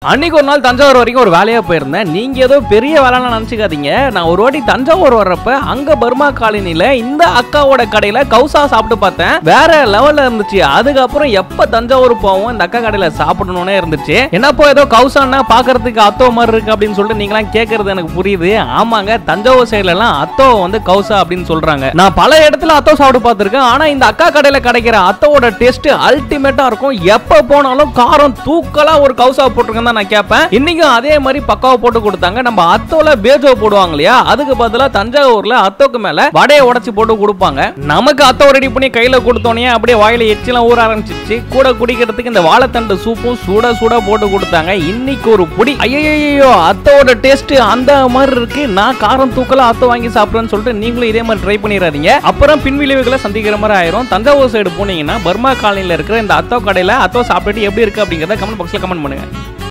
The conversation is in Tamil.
அன்னைக்கு ஒரு நாள் தஞ்சாவூர் வரைக்கும் ஒரு வேலையா போயிருந்தேன் நீங்க ஏதோ பெரிய வேலைன்னு நினைச்சுக்காதீங்க நான் ஒரு வாட்டி தஞ்சாவூர் வர்றப்ப அங்க பர்மா காலனில இந்த அக்காவோட கடையில கௌசா சாப்பிட்டு பார்த்தேன் வேற லெவல்ல இருந்துச்சு அதுக்கப்புறம் எப்ப தஞ்சாவூர் போவோம் இந்த அக்கா கடையில சாப்பிடணும்னே இருந்துச்சு என்னப்போ ஏதோ கௌசான்னா பாக்குறதுக்கு அத்தோ மாதிரி இருக்கு அப்படின்னு சொல்லிட்டு நீங்களாம் கேக்குறது எனக்கு புரியுது ஆமாங்க தஞ்சாவூர் சைடுல எல்லாம் அத்தோ வந்து கௌசா அப்படின்னு சொல்றாங்க நான் பல இடத்துல அத்தோ சாப்பிட்டு பார்த்திருக்கேன் ஆனா இந்த அக்கா கடையில கிடைக்கிற அத்தோட டேஸ்ட் அல்டிமேட்டா இருக்கும் எப்ப போனாலும் காரம் தூக்கலா ஒரு கௌசா போட்டிருக்கேன் தான் நான் கேட்பேன் இன்னைக்கும் அதே மாதிரி பக்காவா போட்டு கொடுத்தாங்க நம்ம அத்தோல பேஜோ போடுவாங்க இல்லையா அதுக்கு பதிலா தஞ்சாவூர்ல அத்தோக்கு மேல வடையை உடைச்சு போட்டு கொடுப்பாங்க நமக்கு அத்தோ ரெடி பண்ணி கையில கொடுத்தோனே அப்படியே வாயில எச்சிலாம் ஊற ஆரம்பிச்சிச்சு கூட குடிக்கிறதுக்கு இந்த வாழைத்தண்டு சூப்பும் சுட சுட போட்டு கொடுத்தாங்க இன்னைக்கு ஒரு புடி ஐயோ அத்தோட டேஸ்ட் அந்த மாதிரி இருக்கு நான் காரம் தூக்கலா அத்தோ வாங்கி சாப்பிடுறேன்னு சொல்லிட்டு நீங்களும் இதே மாதிரி ட்ரை பண்ணிடாதீங்க அப்புறம் பின்விளைவுகளை சந்திக்கிற மாதிரி ஆயிரும் தஞ்சாவூர் சைடு போனீங்கன்னா பர்மா காலனில இருக்கிற இந்த அத்தோ கடையில அத்தோ சாப்பிட்டுட்டு எப்படி இருக்கு அப்படிங்கறத கமெண்ட் பாக்ஸ்ல கமெண்ட் பண்ணுங்க